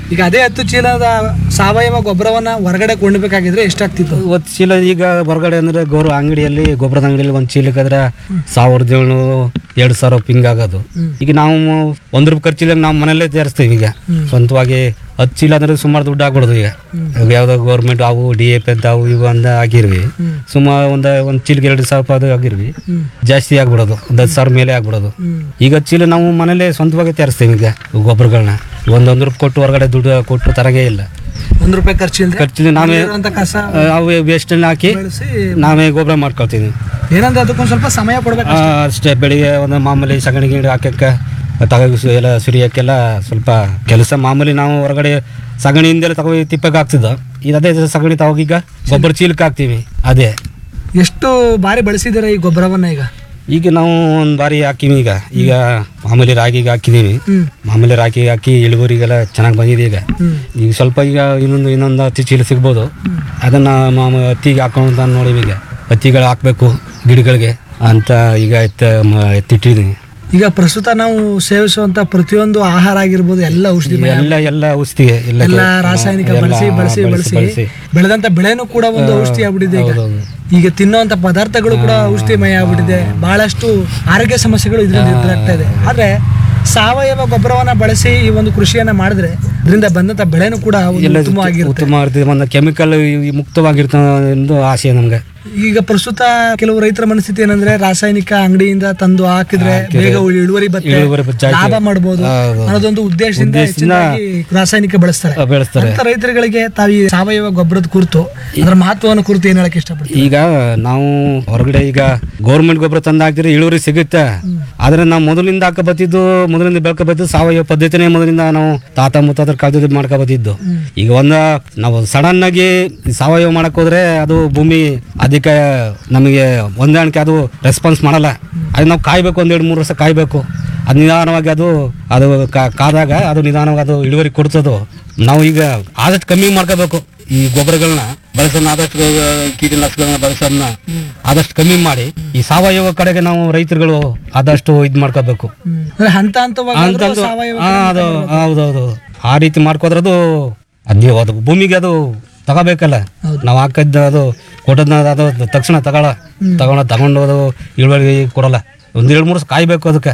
ಈಗ ಅದೇ ಹತ್ತು ಚೀಲದ ಸಾವಯವ ಗೊಬ್ಬರವನ್ನ ಹೊರಗಡೆ ಕೊಂಡ್ಬೇಕಾಗಿದ್ರೆ ಎಷ್ಟಾಗ್ತಿತ್ತು ಇವತ್ತು ಚೀಲ ಈಗ ಹೊರಗಡೆ ಅಂದ್ರೆ ಗೌರವ ಅಂಗಡಿಯಲ್ಲಿ ಗೊಬ್ಬರದ ಅಂಗಡಿಯಲ್ಲಿ ಒಂದು ಚೀಲಕ್ಕಾದ್ರೆ ಸಾವಿರದ ಏಳ್ನೂರು ಎರಡು ಸಾವಿರ ಪಿಂಗ್ ಆಗೋದು ಈಗ ನಾವು ಒಂದು ರೂಪಾಯಿ ಖರ್ಚಿಲ್ಲ ನಾವು ಮನೆಯಲ್ಲೇ ತಯಾರಿಸ್ತೀವಿ ಈಗ ಸ್ವಂತವಾಗಿ ಹತ್ತು ಚೀಲ ಅಂದ್ರೆ ಸುಮಾರು ದುಡ್ಡು ಆಗ್ಬಿಡೋದು ಈಗ ಈಗ ಯಾವ್ದೋ ಗೌರ್ಮೆಂಟ್ ಅವು ಡಿ ಎ ಪಿ ಅಂತ ಅವು ಇವು ಅಂತ ಆಗಿರ್ವಿ ಸುಮಾರು ಒಂದು ಒಂದು ಚೀಲಕ್ಕೆ ಎರಡು ಸಾವಿರ ರೂಪಾಯಿ ಅದು ಆಗಿರ್ವಿ ಜಾಸ್ತಿ ಆಗ್ಬಿಡೋದು ಒಂದು ಹತ್ತು ಸಾವಿರ ಮೇಲೆ ಆಗ್ಬಿಡೋದು ಈಗ ಹತ್ತು ಚೀಲ ನಾವು ಮನೇಲೆ ಸ್ವಂತವಾಗಿ ತಯಾರಿಸ್ತೀವಿ ಈಗ ಗೊಬ್ಬರಗಳನ್ನ ಒಂದೊಂದು ರೂಪಾಯಿ ಕೊಟ್ಟು ಹೊರಗಡೆ ದುಡ್ಡು ಕೊಟ್ಟು ತರಗೇ ಇಲ್ಲ ಒಂದ್ ರೂಪಾಯಿ ಖರ್ಚಿಲ್ದೆ ಖರ್ಚಿಲ್ಲ ನಾವೇ ಇರುವಂತ ಕಸ ಆ, ಅವು ವೇಸ್ಟನ್ನ ಹಾಕಿ ಬೆಳೆಸಿ ನಾವೇ ಗೊಬ್ಬರ ಮಾಡ್ಕೊಳ್ತೀವಿ ಏನಂದ್ರೆ ಅದಕ್ಕೊಂದ್ ಸ್ವಲ್ಪ ಸಮಯ ಕೊಡ್ಬೇಕು ಆ, ಅಷ್ಟೇ ಬೆಳಿಗ್ಗೆ ಒಂದು ಮಾಮೂಲಿ ಸಗಣಿ ಗಿಡ ಹಾಕಕ್ಕೆ ತಗೋ ಎಲ್ಲ ಸುರಿಯೋಕ್ಕೆಲ್ಲ ಸ್ವಲ್ಪ ಕೆಲಸ ಮಾಮೂಲಿ ನಾವು ಹೊರಗಡೆ ಸಗಣಿಯಿಂದಲೇ ತಗೋ ತಿಪ್ಪಕ್ಕೆ ಹಾಕ್ತಿದ್ದೋ ಈಗ ಅದೇ ಸಗಣಿ ತಗೋಗೀಗ ಗೊಬ್ಬರ ಚೀಲಕ್ಕೆ ಹಾಕ್ತೀವಿ ಅದೇ ಎಷ್ಟು ಬಾರಿ ಬಳಸಿದಾರೆ ಈ ಗೊಬ್ಬರವನ್ನ ಈಗ ಈಗ ನಾವು ಒಂದು ಬಾರಿ ಹಾಕಿವಿ ಈಗ ಈಗ ಮಾಮೂಲಿ ರಾಗಿಗೆ ಹಾಕಿದೀವಿ ಹ್ಮ್ ಮಾಮೂಲಿ ರಾಗಿ ಹಾಕಿ ಇಳುವರಿಗೆಲ್ಲ ಚೆನ್ನಾಗಿ ಬಂದಿದೆ ಈಗ ಹ್ಮ್ ಈಗ ಸ್ವಲ್ಪ ಈಗ ಇನ್ನೊಂದು ಇನ್ನೊಂದು ಹತ್ತಿ ಚೀಲ ಸಿಗ್ಬೋದು ಅದನ್ನು ಮಾಮ ಹತ್ತಿಗೆ ಹಾಕೊಂಡು ನೋಡಿವಿ ಈಗ ಹತ್ತಿಗಳು ಹಾಕಬೇಕು ಗಿಡಗಳಿಗೆ ಅಂತ ಈಗ ಎತ್ತ ಮ- ಎತ್ತಿಟ್ಟಿದ್ದೀನಿ ಈಗ ಪ್ರಸ್ತುತ ನಾವು ಸೇವಿಸುವಂತ ಪ್ರತಿಯೊಂದು ಆಹಾರ ಆಗಿರ್ಬೋದು ಎಲ್ಲ ಔಷಧಿ ಎಲ್ಲ ಎಲ್ಲ ಔಷಧಿಗೆ ಎಲ್ಲ ಎಲ್ಲ ರಾಸಾಯನಿಕ ಎಲ್ಲ ಬಳಸಿ ಬಳಸಿ ಬಳಸಿ ಬಳಸಿ ಬೆಳೆದಂತ ಬೆಳೆನೂ ಕೂಡ ಒಂದು ಔಷಧಿ ಆಗ್ಬಿಟ್ಟಿದೆ ಈಗ ಹೌದೌದು. ಈಗ ತಿನ್ನುವಂತ ಪದಾರ್ಥಗಳು ಕೂಡ ಔಷಧಿಮಯ ಆಗ್ಬಿಟ್ಟಿದೆ ಬಹಳಷ್ಟು ಆರೋಗ್ಯ ಸಮಸ್ಯೆಗಳು ಇದರಿಂದ ಎದುರಾಗ್ತಾ ಇದೆ ಆದ್ರೆ ಸಾವಯವ ಗೊಬ್ಬರವನ್ನ ಬಳಸಿ ಈ ಒಂದು ಕೃಷಿಯನ್ನ ಮಾಡಿದ್ರೆ ಇದರಿಂದ ಬಂದಂತ ಬೆಳೆನೂ ಕೂಡ ಒಂದು ಎಲ್ಲ ಉತ್ತಮವಾಗಿರುತ್ತೆ ಉತ್ತಮ ಇರ್ತದೆ ಒಂದು ಕೆಮಿಕಲ್ ಮುಕ್ತವಾಗಿರ್ತದೆ ಎಂದು ಆಸೆ ನಮ್ಗೆ ಈಗ ಪ್ರಸ್ತುತ ಕೆಲವು ರೈತರ ಮನಸ್ಥಿತಿ ಏನಂದ್ರೆ ರಾಸಾಯನಿಕ ಅಂಗಡಿಯಿಂದ ತಂದು ಹಾಕಿದ್ರೆ ಬೇಗ ಇಳುವರಿ ಬರುತ್ತೆ ಇಳುವರಿ ಜಾಸ್ತಿ ಲಾಭ ಮಾಡಬಹುದು ಹೌದು. ಅನ್ನೋದೊಂದು ಉದ್ದೇಶದಿಂದ ಹೆಚ್ಚಿನದಾಗಿ ರಾಸಾಯನಿಕ ಬಳಸ್ತಾರೆ ಆ, ಬೆಳೆಸ್ತಾರೆ ಅಂತ ರೈತರುಗಳಿಗೆ ತಾವು ಈ ಸಾವಯವ ಗೊಬ್ಬರದ ಕುರಿತು ಅದರ ಮಹತ್ವವನ್ನು ಕುರಿತು ಏನ್ ಹೇಳಕ್ ಇಷ್ಟಪಡ್ತೀವಿ ಈಗ ನಾವು ಹೊರಗಡೆ ಈಗ ಗೌರ್ಮೆಂಟ್ ಗೊಬ್ಬರ ತಂದು ಹಾಕಿದ್ರೆ ಇಳುವರಿ ಸಿಗುತ್ತೆ ಆದ್ರೆ ನಾವು ಮೊದಲಿಂದ ಹಾಕ ಬತ್ತಿದ್ದು ಮೊದಲಿಂದ ಬೆಳ್ಕ ಬತ್ತಿದ್ದು ಸಾವಯವ ಪದ್ಧತಿನೇ ಮೊದಲಿಂದ ನಾವು ತಾತ ಮುತ್ತಾತರ ಕಾಲದಿಂದ ಮಾಡ್ಕೊ ಬತ್ತಿದ್ದು ಈಗ ಒಂದ ನಾವು ಸಡನ್ ಆಗಿ ಸಾವಯವ ಮಾಡಕ್ ಹೋದ್ರೆ ಅದು ಭೂಮಿ ಅದಕ್ಕೆ ನಮಗೆ ಹೊಂದಾಣಿಕೆ ಅದು ರೆಸ್ಪಾನ್ಸ್ ಮಾಡಲ್ಲ ಅದು ನಾವು ಕಾಯ್ಬೇಕು ಒಂದೆರಡು ಮೂರು ವರ್ಷ ಕಾಯ್ಬೇಕು ಅದು ನಿಧಾನವಾಗಿ ಅದು ಅದು ಕಾ- ಕಾದಾಗ ಅದು ನಿಧಾನವಾಗಿ ಅದು ಇಳುವರಿ ಕೊಡ್ತದು ನಾವು ಈಗ ಆದಷ್ಟು ಕಮ್ಮಿ ಮಾಡ್ಕೋಬೇಕು ಈ ಗೊಬ್ಬರಗಳನ್ನ ಬಳಸೋದನ್ನ ಆದಷ್ಟು ಆ, ಕೀಟನಾಶಕಗಳನ್ನ ಬಳಸೋದನ್ನ ಆದಷ್ಟು ಕಮ್ಮಿ ಮಾಡಿ ಈ ಸಾವಯವ ಕಡೆಗೆ ನಾವು ರೈತರುಗಳು ಆದಷ್ಟು ಇದು ಮಾಡ್ಕೋಬೇಕು ಅಂದ್ರೆ ಹಂತ ಹಂತವಾಗಿ ಅಂತಂದು ಸಾವಯವ ಆ, ಅದು ಹೌದೌದು ಆ ರೀತಿ ಮಾಡ್ಕೋದ್ರೆ ಅದು ಅದೇ ಅದು ಭೂಮಿಗೆ ಅದು ತಗೋಬೇಕಲ್ಲ ಹೌದು. ನಾವು ಹಾಕಿದ್ದ ಅದು ಕೊಟ್ಟದ್ನ ಅದು ತಕ್ಷಣ ತಗೊಳ ತಗೊಂಡ ತಗೊಂಡು ಅದು ಇಳುವರಿ ಕೊಡಲ್ಲ ಒಂದ್ ಎರಡು ಮೂರು ವರ್ಷ ಕಾಯ್ಬೇಕು ಅದಕ್ಕೆ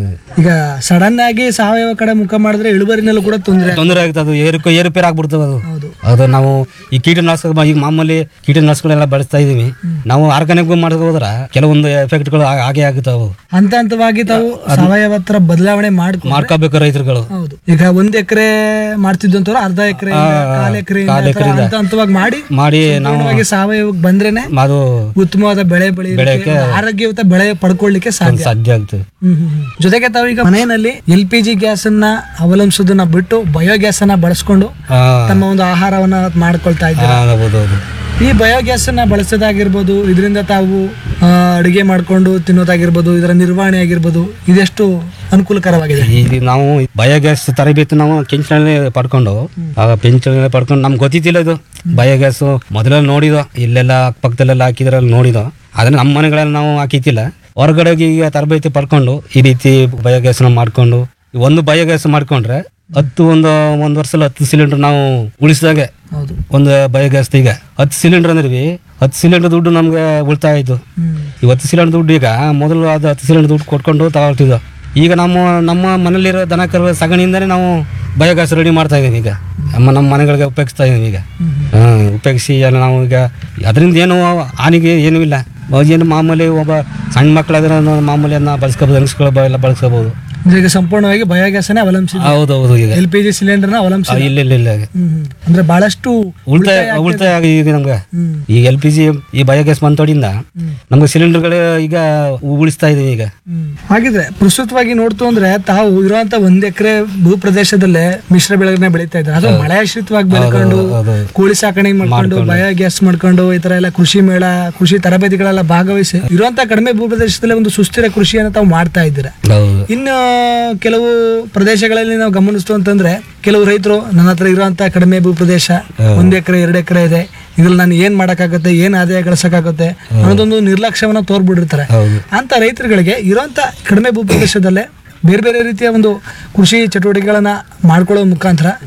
ಈಗ ಸಡನ್ ಆಗಿ ಸಾವಯವ ಕಡೆ ಮುಖ ಮಾಡಿದ್ರೆ ಇಳುವರಿನಲ್ಲೂ ಕೂಡ ತೊಂದರೆ ತೊಂದರೆ ಆಗುತ್ತೆ ಅದು ಏರುಕ ಏರುಪೇರು ಆಗ್ಬಿಡ್ತದೆ ಅದು ಹೌದು ಅದು ನಾವು ಈ ಕೀಟನಾಶಕ ಈಗ ಮಾಮೂಲಿ ಕೀಟನಾಶಕಗಳೆಲ್ಲ ಬಳಸ್ತಾ ಇದೀವಿ ನಾವು ಆರ್ಗಾನಿಕ್ ಮಾಡಿದ್ರೆ ಹೋದ್ರೆ ಕೆಲವೊಂದು ಎಫೆಕ್ಟ್ಗಳು ಹಾಗೆ ಆಗುತ್ತಾವು ಹಂತ ಹಂತವಾಗಿ ತಾವು ಸಾವಯವ ತರ ಬದಲಾವಣೆ ಮಾಡ್ಕೊ ಮಾಡ್ಕೋಬೇಕು ರೈತರುಗಳು ಹೌದು ಈಗ ಒಂದ್ ಎಕರೆ ಮಾಡ್ತಿದ್ದಂತವ್ರು ಅರ್ಧ ಎಕರೆ ಕಾಲ್ ಎಕರೆ ಹಂತ ಹಂತವಾಗಿ ಮಾಡಿ ಮಾಡಿ ನಾವು ಸಂಪೂರ್ಣವಾಗಿ ಸಾವಯವಕ್ಕೆ ಬಂದ್ರೇನೆ ಅದು ಉತ್ತಮವಾದ ಬೆಳೆ ಬೆಳೆಯಲಿಕ್ಕೆ ಆರೋಗ್ಯಯುತ ಬೆಳೆ ಪಡ್ಕೊಳ್ಳಿಕ್ಕೆ ಸಾಧ್ಯ ಸಾಧ್ಯ ಆಗ್ತದೆ ಹ್ಮ್ ಹ್ಮ್ ಹ್ಮ್. ಜೊತೆಗೆ ತಾವು ಈಗ ಮನೆಯಲ್ಲಿ ಎಲ್ ಪಿ ಜಿ ಗ್ಯಾಸ್ ಅನ್ನ ಅವಲಂಬಿಸೋದನ್ನ ಬಿಟ್ಟು ಬಯೋಗ್ಯಾಸ್ ಅನ್ನ ಬಳಸ್ಕೊಂಡು ಆ, ತಮ್ಮ ಒಂದು ಆಹಾರವನ್ನ ಮಾಡ್ಕೊಳ್ತಾ ಆ, ಇದ್ದಾರೆ ಹೌದು ಹೌದು ಈ ಬಯೋಗ್ಯಾಸ್ ಅನ್ನ ಬಳಸೋದಾಗಿರ್ಬೋದು ಇದರಿಂದ ತಾವು ಆ, ಅಡುಗೆ ಮಾಡ್ಕೊಂಡು ತಿನ್ನೋದಾಗಿರ್ಬೋದು ಇದರ ನಿರ್ವಹಣೆ ಆಗಿರ್ಬೋದು ಇದೆಷ್ಟು ಅನುಕೂಲಕರವಾಗಿದೆ ಈಗ ನಾವು ಬಯೋಗ್ಯಾಸ್ ತರಬೇತಿ ನಾವು ಕೆಂಚಿನಲ್ಲಿ ಪಡ್ಕೊಂಡು ಆಗ ಪೆಂಚನಲ್ಲಿ ಪಡ್ಕೊಂಡು ನಮ್ಗೆ ಗೊತ್ತಿದ್ದಿಲ್ಲ ಇದು ಬಯೋಗ್ಯಾಸ್ ಮೊದಲೆಲ್ಲ ನೋಡಿದೋ ಇಲ್ಲೆಲ್ಲ ಅಕ್ಕಪಕ್ಕದಲ್ಲೆಲ್ಲ ಹಾಕಿದ್ರಲ್ಲಿ ನೋಡಿದೋ ಆದ್ರೆ ನಮ್ಮ ಮನೆಗಳಲ್ಲಿ ನಾವು ಹಾಕಿತಿಲ್ಲ ಹೊರಗಡೆ ಹೋಗಿ ಈಗ ತರಬೇತಿ ಪಡ್ಕೊಂಡು ಈ ರೀತಿ ಬಯೋಗ್ಯಾಸ್ನ ಮಾಡ್ಕೊಂಡು ಒಂದು ಬಯೋಗ್ಯಾಸ್ ಮಾಡ್ಕೊಂಡ್ರೆ ಹತ್ತು ಒಂದು ಒಂದು ವರ್ಷದಲ್ಲಿ ಹತ್ತು ಸಿಲಿಂಡರ್ ನಾವು ಉಳಿಸಿದಾಗೆ ಹೌದು ಒಂದು ಬಯೋಗ್ಯಾಸ್ ಈಗ ಹತ್ತು ಸಿಲಿಂಡರ್ ಅಂದ್ರೆ ಹತ್ತು ಸಿಲಿಂಡರ್ ದುಡ್ಡು ನಮ್ಗೆ ಉಳಿತಾಯ ಆಯ್ತು ಹ್ಮ್ ಈ ಹತ್ತು ಸಿಲಿಂಡರ್ ದುಡ್ಡು ಈಗ ಮೊದಲು ಅದು ಹತ್ತು ಸಿಲಿಂಡರ್ ದುಡ್ಡು ಕೊಟ್ಕೊಂಡು ತಗೊಳ್ತಿದ್ವು ಈಗ ನಮ್ಮ ನಮ್ಮ ಮನೇಲಿರೋ ದನ ಕರು ಸಗಣಿಯಿಂದನೇ ನಾವು ಬಯೋಗ್ಯಾಸ್ ರೆಡಿ ಮಾಡ್ತಾ ಇದೀವಿ ಈಗ ನಮ್ಮ ನಮ್ಮ ಮನೆಗಳಿಗೆ ಉಪಯೋಗಿಸ್ತಾ ಇದೀವಿ ಈಗ ಹಾಂ ಉಪಯೋಗಿಸಿ ಎಲ್ಲ ನಾವು ಈಗ ಅದರಿಂದ ಏನು ಹಾನಿಗೆ ಏನೂ ಇಲ್ಲ ಏನು ಮಾಮೂಲಿ ಒಬ್ಬ ಸಣ್ಣ ಮಕ್ಕಳಾದ್ರೆ ನಾವು ಮಾಮೂಲಿ ಅದನ್ನ ಬಳಸ್ಕೋಬೋದು ಹೆಂಗಸ್ಗಳು ಎಲ್ಲ ಬಳಸ್ಕೋಬೋದು ಅಂದ್ರೆ ಈಗ ಸಂಪೂರ್ಣವಾಗಿ ಬಯೋಗ್ಯಾಸ್ ಅನ್ನೇ ಅವಲಂಬಿಸಿದೆ ಹೌದೌದು ಈಗ ಎಲ್ ಪಿ ಜಿ ಸಿಲಿಂಡರ್ನ ಅವಲಂಬಿಸಿ ಆ, ಇಲ್ಲ ಇಲ್ಲ ಇಲ್ಲ ಹ್ಮ್ ಹ್ಮ್. ಅಂದ್ರೆ ಬಹಳಷ್ಟು ಉಳಿತಾಯ ಉಳಿತಾಯ ಆಗಿ ಈಗ ನಮ್ಗೆ ಹ್ಮ್ ಈಗ ಎಲ್ ಪಿ ಜಿ ಈ ಬಯೋಗ್ಯಾಸ್ ಬಂತೋಡಿಂದ ಹ್ಮ್. ನಮ್ಗೆ ಸಿಲಿಂಡರ್ಗಳು ಈಗ ಉಳಿಸ್ತಾ ಇದೀವಿ ಈಗ ಹ್ಮ್. ಹಾಗಿದ್ರೆ ಪ್ರಸ್ತುತವಾಗಿ ನೋಡ್ತು ಅಂದ್ರೆ ತಾವು ಇರುವಂತ ಒಂದ್ ಎಕರೆ ಭೂ ಪ್ರದೇಶದಲ್ಲೇ ಮಿಶ್ರ ಬೆಳೆಗಳನ್ನ ಬೆಳೀತಾ ಇದ್ದಾರೆ ಅದು ಮಳೆ ಆಶ್ರಿತವಾಗಿ ಬೆಳ್ಕೊಂಡು ಹೌದು. ಕೋಳಿ ಸಾಕಣೆ ಮಾಡ್ಕೊಂಡು ಬಯೋಗ್ಯಾಸ್ ಮಾಡ್ಕೊಂಡು ಈ ತರ ಎಲ್ಲ ಕೃಷಿ ಮೇಳ ಕೃಷಿ ತರಬೇತಿಗಳೆಲ್ಲ ಭಾಗವಹಿಸಿ ಇರುವಂತ ಕಡಿಮೆ ಭೂ ಪ್ರದೇಶದಲ್ಲಿ ಒಂದು ಸುಸ್ಥಿರ ಕೃಷಿಯನ್ನು ತಾವು ಮಾಡ್ತಾ ಇದ್ದೀರಾ ಹೌದು ಇನ್ನು ಕೆಲವು ಪ್ರದೇಶಗಳಲ್ಲಿ ನಾವು ಗಮನಿಸ್ತು ಅಂತಂದ್ರೆ ಕೆಲವು ರೈತರು ನನ್ನ ಹತ್ರ ಇರುವಂತ ಕಡಿಮೆ ಭೂ ಪ್ರದೇಶ ಒಂದ್ ಎಕರೆ ಎರಡು ಎಕರೆ ಇದೆ ಇದ್ರಲ್ಲಿ ನಾನು ಏನ್ ಮಾಡಕ್ಕಾಗತ್ತೆ ಏನ್ ಆದಾಯ ಗಳಿಸಕ್ಕಾಗತ್ತೆ ಅನ್ನೋದೊಂದು ನಿರ್ಲಕ್ಷ್ಯವನ್ನ ತೋರ್ಬಿಟ್ಟಿರ್ತಾರೆ ಹೌದು ಅಂತ ರೈತರುಗಳಿಗೆ ಇರುವಂತ ಕಡಿಮೆ ಭೂ ಪ್ರದೇಶದಲ್ಲೇ ಬೇರೆ ಬೇರೆ ರೀತಿಯ ಒಂದು ಕೃಷಿ ಚಟುವಟಿಕೆಗಳನ್ನ ಮಾಡ್ಕೊಳ್ಳೋ ಮುಖಾಂತರ